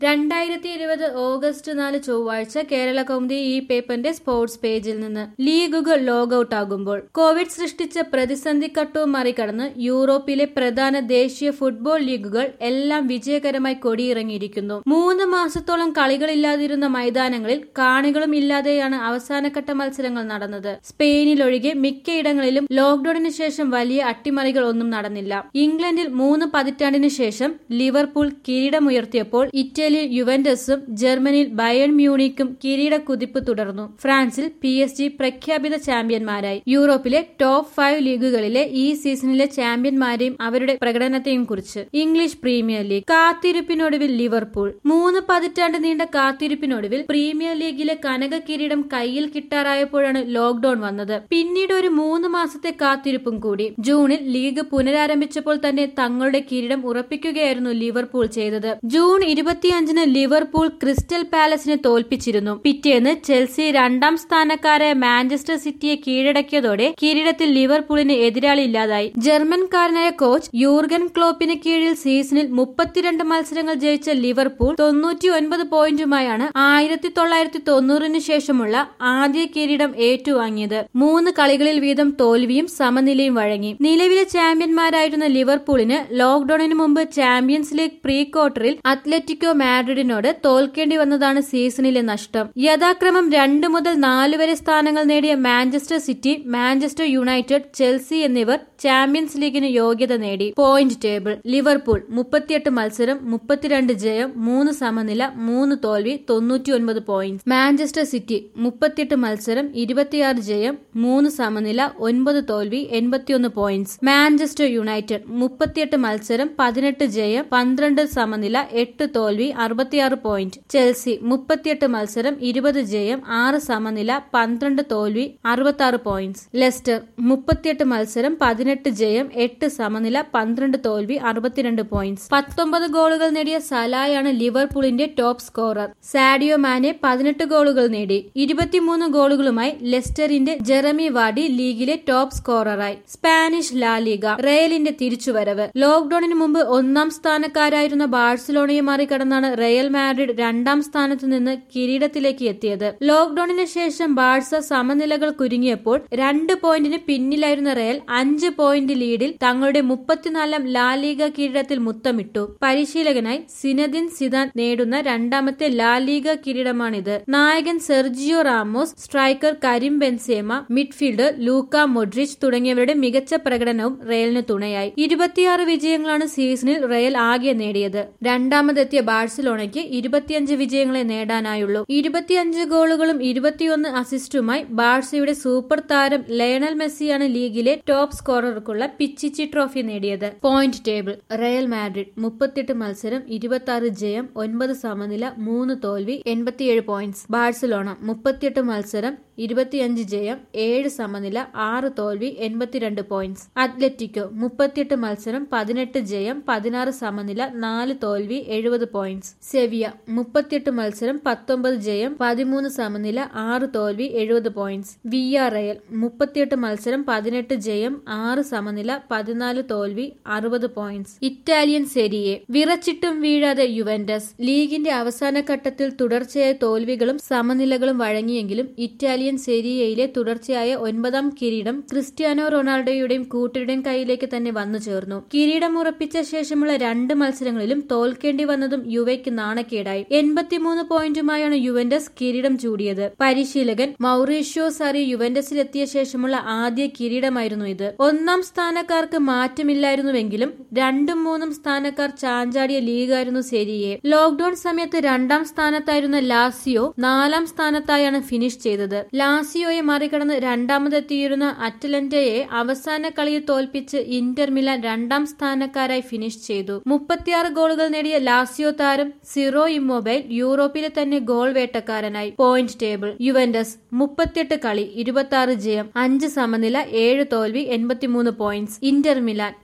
രണ്ടായിരത്തി ഇരുപത് ഓഗസ്റ്റ് നാല് ചൊവ്വാഴ്ച കേരള കൗമുദി ഈ പേപ്പറിന്റെ സ്പോർട്സ് പേജിൽ നിന്ന് ലീഗുകൾ ലോഗൌട്ട് ആകുമ്പോൾ കോവിഡ് സൃഷ്ടിച്ച പ്രതിസന്ധി കട്ടവും മറികടന്ന് യൂറോപ്പിലെ പ്രധാന ദേശീയ ഫുട്ബോൾ ലീഗുകൾ എല്ലാം വിജയകരമായി കൊടിയിറങ്ങിയിരിക്കുന്നു മൂന്ന് മാസത്തോളം കളികളില്ലാതിരുന്ന മൈതാനങ്ങളിൽ കാണികളും ഇല്ലാതെയാണ് അവസാനഘട്ട മത്സരങ്ങൾ നടന്നത് സ്പെയിനിലൊഴികെ മിക്കയിടങ്ങളിലും ലോക്ഡൌണിന് ശേഷം വലിയ അട്ടിമറികൾ ഒന്നും നടന്നില്ല ഇംഗ്ലണ്ടിൽ മൂന്ന് പതിറ്റാണ്ടിന് ശേഷം ലിവർപൂൾ കിരീടമുയർത്തിയപ്പോൾ ഇറ്റലിയിൽ യുവന്റസും ജർമ്മനിയിൽ ബയൺ മ്യൂണിക്കും കിരീട കുതിപ്പ് തുടർന്നു ഫ്രാൻസിൽ പി എസ് ജി പ്രഖ്യാപിത ചാമ്പ്യന്മാരായി യൂറോപ്പിലെ ടോപ്പ് ഫൈവ് ലീഗുകളിലെ ഈ സീസണിലെ ചാമ്പ്യന്മാരെയും അവരുടെ പ്രകടനത്തെയും കുറിച്ച് ഇംഗ്ലീഷ് പ്രീമിയർ ലീഗ് കാത്തിരിപ്പിനൊടുവിൽ ലിവർപൂൾ മൂന്ന് പതിറ്റാണ്ട് നീണ്ട കാത്തിരിപ്പിനൊടുവിൽ പ്രീമിയർ ലീഗിലെ കനക കിരീടം കയ്യിൽ കിട്ടാറായപ്പോഴാണ് ലോക്ഡൌൺ വന്നത് പിന്നീട് ഒരു മൂന്ന് മാസത്തെ കാത്തിരിപ്പും കൂടി ജൂണിൽ ലീഗ് പുനരാരംഭിച്ചപ്പോൾ തന്നെ തങ്ങളുടെ കിരീടം ഉറപ്പിക്കുകയായിരുന്നു ലിവർപൂൾ ചെയ്തത് ജൂൺ ഇരുപത്തിയഞ്ചിന് ലിവർപൂൾ ക്രിസ്റ്റൽ പാലസിനെ തോൽപ്പിച്ചിരുന്നു പിറ്റേന്ന് ചെൽസി രണ്ടാം സ്ഥാനക്കാരായ മാഞ്ചസ്റ്റർ സിറ്റിയെ കീഴടക്കിയതോടെ കിരീടത്തിൽ ലിവർപൂളിന് എതിരാളി ഇല്ലാതായി ജർമ്മൻകാരനായ കോച്ച് യൂർഗൻ ക്ലോപ്പിന് കീഴിൽ സീസണിൽ മുപ്പത്തിരണ്ട് മത്സരങ്ങൾ ജയിച്ച ലിവർപൂൾ തൊണ്ണൂറ്റി ഒൻപത് പോയിന്റുമായാണ് ആയിരത്തി തൊള്ളായിരത്തി തൊണ്ണൂറിന് ശേഷമുള്ള ആദ്യ കിരീടം ഏറ്റുവാങ്ങിയത് മൂന്ന് കളികളിൽ വീതം തോൽവിയും സമനിലയും വഴങ്ങി നിലവിലെ ചാമ്പ്യന്മാരായിരുന്ന ലിവർപൂളിന് ലോക്ഡൌണിന് മുമ്പ് ചാമ്പ്യൻസ് ലീഗ് പ്രീ ക്വാർട്ടറിൽ അത്ലറ്റിക്കോ മാഡ്രിഡിനോട് തോൽക്കേണ്ടി വന്നതാണ് സീസണിലെ നഷ്ടം യഥാക്രമം രണ്ട് മുതൽ നാല് വരെ സ്ഥാനങ്ങൾ നേടിയ Manchester City Manchester United Chelsea എന്നിവർ ചാമ്പ്യൻസ് ലീഗിന് യോഗ്യത നേടി പോയിന്റ് ടേബിൾ ലിവർപൂൾ മുപ്പത്തിയെട്ട് മത്സരം മുപ്പത്തിരണ്ട് ജയം മൂന്ന് സമനില മൂന്ന് തോൽവി തൊണ്ണൂറ്റിയൊൻപത് പോയിന്റ് മാഞ്ചസ്റ്റർ സിറ്റി മുപ്പത്തിയെട്ട് മത്സരം ഇരുപത്തിയാറ് ജയം മൂന്ന് സമനില ഒൻപത് തോൽവി എൺപത്തിയൊന്ന് പോയിന്റ്സ് മാഞ്ചസ്റ്റർ യുണൈറ്റഡ് മുപ്പത്തിയെട്ട് മത്സരം പതിനെട്ട് ജയം പന്ത്രണ്ട് സമനില എട്ട് തോൽവി അറുപത്തിയാറ് പോയിന്റ് ചെൽസി മുപ്പത്തിയെട്ട് മത്സരം ഇരുപത് ജയം ആറ് സമനില പന്ത്രണ്ട് തോൽവി അറുപത്തി പോയിന്റ്സ് ലെസ്റ്റർ മുപ്പത്തിയെട്ട് മത്സരം പതിനെട്ട് ജയം എട്ട് സമനില പന്ത്രണ്ട് തോൽവി അറുപത്തിരണ്ട് പോയിന്റ്സ് പത്തൊമ്പത് ഗോളുകൾ നേടിയ സലായാണ് ലിവർപൂളിന്റെ ടോപ്പ് സ്കോറർ സാഡിയോ മാനെ പതിനെട്ട് ഗോളുകൾ നേടി ഇരുപത്തിമൂന്ന് ഗോളുകളുമായി ലെസ്റ്ററിന്റെ ജെറമി വാഡി ലീഗിലെ ടോപ്പ് സ്കോററായി സ്പാനിഷ് ലാലിഗ റയലിന്റെ തിരിച്ചുവരവ് ലോക്ഡൌണിന് മുമ്പ് ഒന്നാം സ്ഥാനക്കാരായിരുന്ന ബാഴ്സലോണയെ മറികടന്നാണ് റയൽ മാഡ്രിഡ് രണ്ടാം സ്ഥാനത്ത് നിന്ന് കിരീടത്തിലേക്ക് എത്തിയത് ലോക്ഡൌണിന് ശേഷം ബാഴ്സ സമനിലകൾ കുരുങ്ങിയപ്പോൾ രണ്ട് പോയിന്റിന് പിന്നിലായിരുന്ന റയൽ അഞ്ച് പോയിന്റ് ലീഡിൽ തങ്ങളുടെ മുപ്പത്തിനാലാം ലാലീഗ കിരീടത്തിൽ മുത്തമിട്ടു പരിശീലകനായി സിനദിൻ സിദാൻ നേടുന്ന രണ്ടാമത്തെ ലാലീഗ കിരീടമാണിത് നായകൻ Sergio Ramos striker Karim Benzema midfielder Luka Modric തുടങ്ങിയവരുടെ മികച്ച പ്രകടനവും റയലിന് തുണയായി ഇരുപത്തിയാറ് വിജയങ്ങളാണ് സീസണിൽ റയൽ ആകെ നേടിയത് രണ്ടാമതെത്തിയ ബാഴ്സലോണയ്ക്ക് ഇരുപത്തിയഞ്ച് വിജയങ്ങളെ നേടാനായുള്ളൂ ഇരുപത്തിയഞ്ച് ഗോളുകളും ഇരുപത്തിയൊന്ന് അസിസ്റ്റുമായി ബാഴ്സയുടെ സൂപ്പർ താരം ലയണൽ മെസ്സിയാണ് ലീഗിലെ ടോപ്പ് സ്കോറർക്കുള്ള പിച്ചിച്ചി ട്രോഫി നേടിയത് പോയിന്റ് ടേബിൾ റയൽ മാഡ്രിഡ് മുപ്പത്തിയെട്ട് മത്സരം ഇരുപത്തി ആറ് ജയം ഒൻപത് സമനില മൂന്ന് തോൽവി എൺപത്തിയേഴ് പോയിന്റ്സ് ബാഴ്സലോണ മുപ്പത്തിയെട്ട് മത്സരം ഇരുപത്തിയഞ്ച് ജയം ഏഴ് സമനില ആറ് തോൽവി എൺപത്തിരണ്ട് പോയിന്റ്സ് അത്ലറ്റിക്കോ മുപ്പത്തിയെട്ട് മത്സരം പതിനെട്ട് ജയം പതിനാറ് സമനില നാല് തോൽവി എഴുപത് പോയിന്റ്സ് സെവിയ മുപ്പത്തിയെട്ട് മത്സരം പത്തൊമ്പത് ജയം പതിമൂന്ന് സമനില ആറ് തോൽവി എഴുപത് പോയിന്റ്സ് വി ആർ റയൽ മുപ്പത്തിയെട്ട് മത്സരം പതിനെട്ട് ജയം ആറ് സമനില പതിനാല് തോൽവി അറുപത് പോയിന്റ്സ് ഇറ്റാലിയൻ സെരിയെ വിറച്ചിട്ടും വീഴാതെ യുവന്റസ് ലീഗിന്റെ അവസാന ഘട്ടത്തിൽ തുടർച്ചയായ തോൽവികളും സമനിലകളും വഴങ്ങിയെങ്കിലും ഇറ്റാലിയൻ സെരിയയിലെ തുടർച്ചയായ ഒൻപതാം കിരീടം ക്രിസ്ത്യാനോ റൊണാൾഡോയുടെയും കൂട്ടരുടെയും കയ്യിലേക്ക് തന്നെ വന്നു ചേർന്നു കിരീടം ഉറപ്പിച്ച ശേഷമുള്ള രണ്ട് മത്സരങ്ങളിലും തോൽക്കേണ്ടി വന്നതും യുവയ്ക്ക് നാണക്കേടായി എൺപത്തിമൂന്ന് പോയിന്റുമായാണ് യുവന്റസ് കിരീടം ചൂടിയത് പരിശീലകൻ മൗറീഷ്യോ സാറി യുവന്റസിലെത്തിയ ശേഷമുള്ള ആദ്യ കിരീടമായിരുന്നു ഇത് ഒന്നാം സ്ഥാനക്കാർക്ക് മാറ്റമില്ലായിരുന്നുവെങ്കിലും രണ്ടും മൂന്നും സ്ഥാനക്കാർ ചാഞ്ചാടിയ ലീഗായിരുന്നു സെരിയെ ലോക്ഡൌൺ സമയത്ത് രണ്ടാം സ്ഥാനത്തായിരുന്ന ലാസിയോ നാലാം സ്ഥാനത്തായാണ് ഫിനിഷ് ചെയ്തത് ലാസിയോയെ മറികടന്ന് രണ്ടാമതെത്തിയിരുന്ന അറ്റലന്റയെ അവസാന കളിയിൽ തോൽപ്പിച്ച് ഇന്റർ മിലാൻ രണ്ടാം സ്ഥാനക്കാരായി ഫിനിഷ് ചെയ്തു മുപ്പത്തിയാറ് ഗോളുകൾ നേടിയ ലാസിയോ താരം സിറോ ഇമ്മൊബൈൽ യൂറോപ്പിലെ തന്നെ ഗോൾ വേട്ടക്കാരനായി പോയിന്റ് ടേബിൾ യുവന്റസ് മുപ്പത്തിയെട്ട് കളി ഇരുപത്തി ജയം അഞ്ച് സമനില ഏഴ് തോൽവി എൺപത്തിമൂന്ന് പോയിന്റ്സ് ഇന്റർ മിലാൻ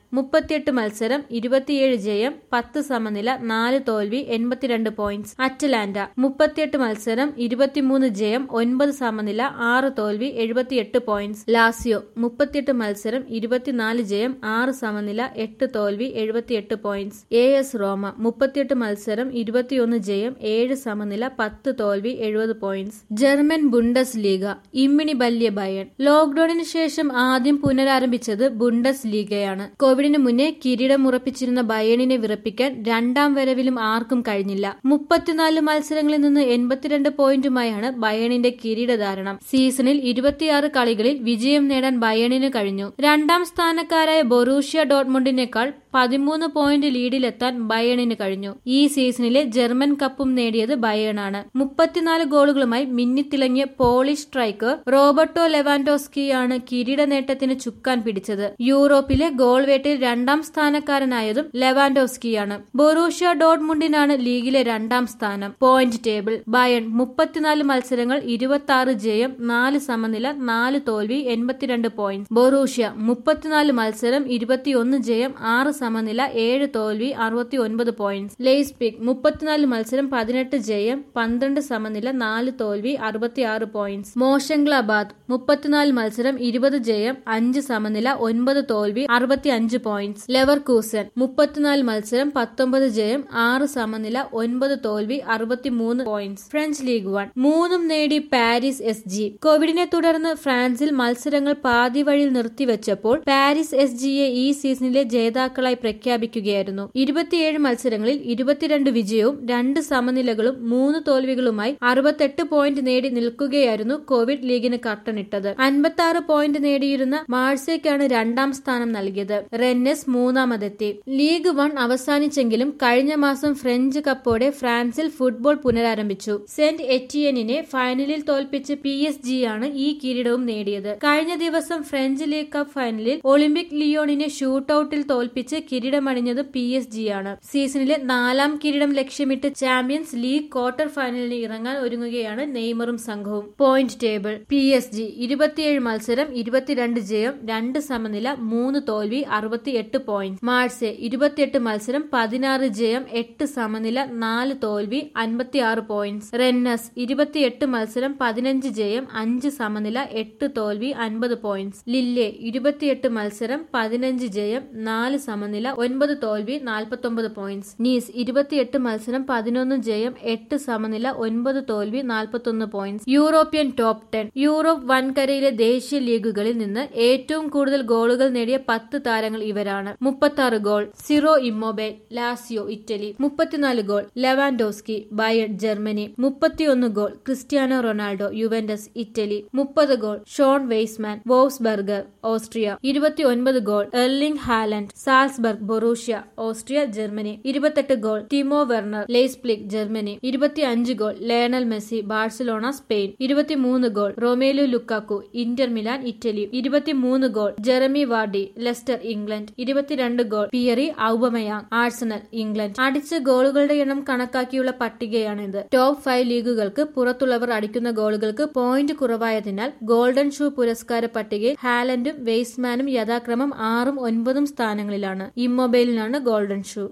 മുപ്പത്തിയെട്ട് മത്സരം ഇരുപത്തിയേഴ് ജയം പത്ത് സമനില നാല് തോൽവി എൺപത്തിരണ്ട് പോയിന്റ്സ് അറ്റലാന്റ മുപ്പത്തിയെട്ട് മത്സരം ഇരുപത്തിമൂന്ന് ജയം ഒൻപത് സമനില ആറ് തോൽവി എഴുപത്തിയെട്ട് പോയിന്റ്സ് ലാസിയോ മുപ്പത്തിയെട്ട് മത്സരം ഇരുപത്തിനാല് ജയം ആറ് സമനില എട്ട് തോൽവി എഴുപത്തിയെട്ട് പോയിന്റ്സ് എ എസ് റോമ മുപ്പത്തിയെട്ട് മത്സരം ഇരുപത്തിയൊന്ന് ജയം ഏഴ് സമനില പത്ത് തോൽവി എഴുപത് പോയിന്റ്സ് ജർമ്മൻ ബുണ്ടസ് ലീഗ ഇമ്മിണി ബല്യ ബയൺ ലോക്ഡൌണിന് ശേഷം ആദ്യം പുനരാരംഭിച്ചത് ബുണ്ടസ് ലീഗയാണ് കോവിഡിന് മുന്നേ കിരീടം ഉറപ്പിച്ചിരുന്ന ബയണിനെ വിറപ്പിക്കാൻ രണ്ടാം വരവിലും ആർക്കും കഴിഞ്ഞില്ല മുപ്പത്തിനാല് മത്സരങ്ങളിൽ നിന്ന് എൺപത്തിരണ്ട് പോയിന്റുമായാണ് ബയണിന്റെ കിരീടധാരണം സീസണിൽ ഇരുപത്തിയാറ് കളികളിൽ വിജയം നേടാൻ ബയണിന് കഴിഞ്ഞു രണ്ടാം സ്ഥാനക്കാരായ ബൊറൂഷ്യ ഡോട്ട്മുണ്ടിനേക്കാൾ പതിമൂന്ന് പോയിന്റ് ലീഡിലെത്താൻ ബയണിന് കഴിഞ്ഞു ഈ സീസണിലെ ജർമ്മൻ കപ്പും നേടിയത് ബയണാണ് മുപ്പത്തിനാല് ഗോളുകളുമായി മിന്നിത്തിളങ്ങിയ പോളിഷ് സ്ട്രൈക്കർ റോബർട്ടോ ലെവാൻഡോസ്കിയാണ് കിരീട നേട്ടത്തിന് ചുക്കാൻ പിടിച്ചത് യൂറോപ്പിലെ ഗോൾ വേട്ടയിൽ രണ്ടാം സ്ഥാനക്കാരനായതും ലെവാൻഡോസ്കിയാണ് ബൊറൂഷ്യ ഡോട്ട്മുണ്ടിനാണ് ലീഗിലെ രണ്ടാം സ്ഥാനം പോയിന്റ് ടേബിൾ ബയൺ മുപ്പത്തിനാല് മത്സരങ്ങൾ ഇരുപത്തി ആറ് ജയം നാല് സമനില നാല് തോൽവി എൺപത്തിരണ്ട് പോയിന്റ് ബൊറൂഷ്യ മുപ്പത്തിനാല് മത്സരം ഇരുപത്തിയൊന്ന് ജയം ആറ് സമനില ഏഴ് തോൽവി അറുപത്തി ഒൻപത് പോയിന്റ്സ് ലെയ്സ്പിക് മുപ്പത്തിനാല് മത്സരം പതിനെട്ട് ജയം പന്ത്രണ്ട് സമനില നാല് തോൽവി അറുപത്തിയാറ് പോയിന്റ്സ് മോഷംഗ്ലാബാദ് മുപ്പത്തിനാല് മത്സരം ഇരുപത് ജയം അഞ്ച് സമനില ഒൻപത് തോൽവി അറുപത്തി അഞ്ച് പോയിന്റ്സ് ലെവർകൂസൻ മുപ്പത്തിനാല് മത്സരം പത്തൊമ്പത് ജയം ആറ് സമനില ഒൻപത് തോൽവി അറുപത്തിമൂന്ന് പോയിന്റ്സ് ഫ്രഞ്ച് ലീഗ് വൺ മൂന്നും നേടി പാരീസ് എസ് ജി കോവിഡിനെ തുടർന്ന് ഫ്രാൻസിൽ മത്സരങ്ങൾ പാതി വഴിയിൽ നിർത്തിവെച്ചപ്പോൾ പാരീസ് എസ് ജിയെ ഈ സീസണിലെ ജേതാക്കളായി പ്രഖ്യാപിക്കുകയായിരുന്നു ഇരുപത്തിയേഴ് മത്സരങ്ങളിൽ ഇരുപത്തിരണ്ട് വിജയവും രണ്ട് സമനിലകളും മൂന്ന് തോൽവികളുമായി അറുപത്തെട്ട് പോയിന്റ് നേടി നിൽക്കുകയായിരുന്നു കോവിഡ് ലീഗിന് കർട്ടനിട്ടത് അൻപത്തി ആറ് പോയിന്റ് നേടിയിരുന്ന മാഴ്സയ്ക്കാണ് രണ്ടാം സ്ഥാനം നൽകിയത് റെന്നസ് മൂന്നാമതെത്തി ലീഗ് വൺ അവസാനിച്ചെങ്കിലും കഴിഞ്ഞ മാസം ഫ്രഞ്ച് കപ്പോടെ ഫ്രാൻസിൽ ഫുട്ബോൾ പുനരാരംഭിച്ചു സെന്റ് എറ്റിയനിനെ ഫൈനലിൽ തോൽപ്പിച്ച് പി എസ് ജി ആണ് ഈ കിരീടവും നേടിയത് കഴിഞ്ഞ ദിവസം ഫ്രഞ്ച് ലീഗ് കപ്പ് ഫൈനലിൽ ഒളിമ്പിക് ലിയോണിനെ ഷൂട്ടൌട്ടിൽ തോൽപ്പിച്ച് കിരീടമണിഞ്ഞത് പി എസ് ജി ആണ് സീസണിലെ നാലാം കിരീടം ലക്ഷ്യമിട്ട് ചാമ്പ്യൻസ് ലീഗ് ക്വാർട്ടർ ഫൈനലിന് ഇറങ്ങാൻ ഒരുങ്ങുകയാണ് നെയ്മറും സംഘവും point table P S G ഇരുപത്തിയേഴ് മത്സരം ഇരുപത്തിരണ്ട് ജയം രണ്ട് സമനില മൂന്ന് തോൽവി അറുപത്തിയെട്ട് പോയിന്റ് മാഴ്സെ ഇരുപത്തിയെട്ട് മത്സരം പതിനാറ് ജയം എട്ട് സമനില നാല് തോൽവി അൻപത്തിയാറ് പോയിന്റ്സ് റെന്നസ് ഇരുപത്തിയെട്ട് മത്സരം പതിനഞ്ച് ജയം അഞ്ച് സമനില എട്ട് തോൽവി അൻപത് പോയിന്റ്സ് ലില്ലെ ഇരുപത്തിയെട്ട് മത്സരം പതിനഞ്ച് ജയം നാല് സമനില ഒൻപത് തോൽവി നാൽപ്പത്തൊമ്പത് പോയിന്റ്സ് നീസ് ഇരുപത്തിയെട്ട് മത്സരം പതിനൊന്ന് ജയം എട്ട് സമനില ഒൻപത് തോൽവി നാൽപ്പത്തൊന്ന് points European top ten Europe വൻകരയിലെ ദേശീയ ലീഗുകളിൽ നിന്ന് ഏറ്റവും കൂടുതൽ ഗോളുകൾ നേടിയ പത്ത് താരങ്ങൾ ഇവരാണ് മുപ്പത്തി ആറ് goal Ciro Immobile Lazio Italy മുപ്പത്തിനാല് ഗോൾ ലെവാൻഡോസ്കി ബയൺ ജർമ്മനി മുപ്പത്തിയൊന്ന് goal Cristiano Ronaldo Juventus Italy മുപ്പത് goal Shon Weissman Wolfsberger Austria ഇരുപത്തിയൊൻപത് goal Erling Haaland Salzburg Borussia Austria Germany ഇരുപത്തെട്ട് goal Timo Werner Leipzig Germany ഇരുപത്തിയഞ്ച് goal Lionel Messi Barcelona Spain ഇരുപത്തിമൂന്ന് goal Romelu Lukaku Inter Milan Italy ഇരുപത്തിമൂന്ന് goal Jeremy Vardy Leicester England ഇരുപത്തിരണ്ട് goal Pierre Aubameyang Arsenal England അടിച്ച ഗോളുകളുടെ എണ്ണം കണക്കാക്കിയുള്ള പട്ടികയാണിത് top five ലീഗുകൾക്ക് പുറത്തുള്ളവർ അടിക്കുന്ന ഗോളുകൾക്ക് പോയിന്റ് കുറവായതിനാൽ ഗോൾഡൻ ഷൂ പുരസ്കാര പട്ടികയിൽ ഹാലൻഡും വെയ്സ്മാനും യഥാക്രമം ആറും ഒൻപതും സ്ഥാനങ്ങളിലാണ് ഇമ്മൊബൈലിനാണ് ഗോൾഡൻ ഷൂ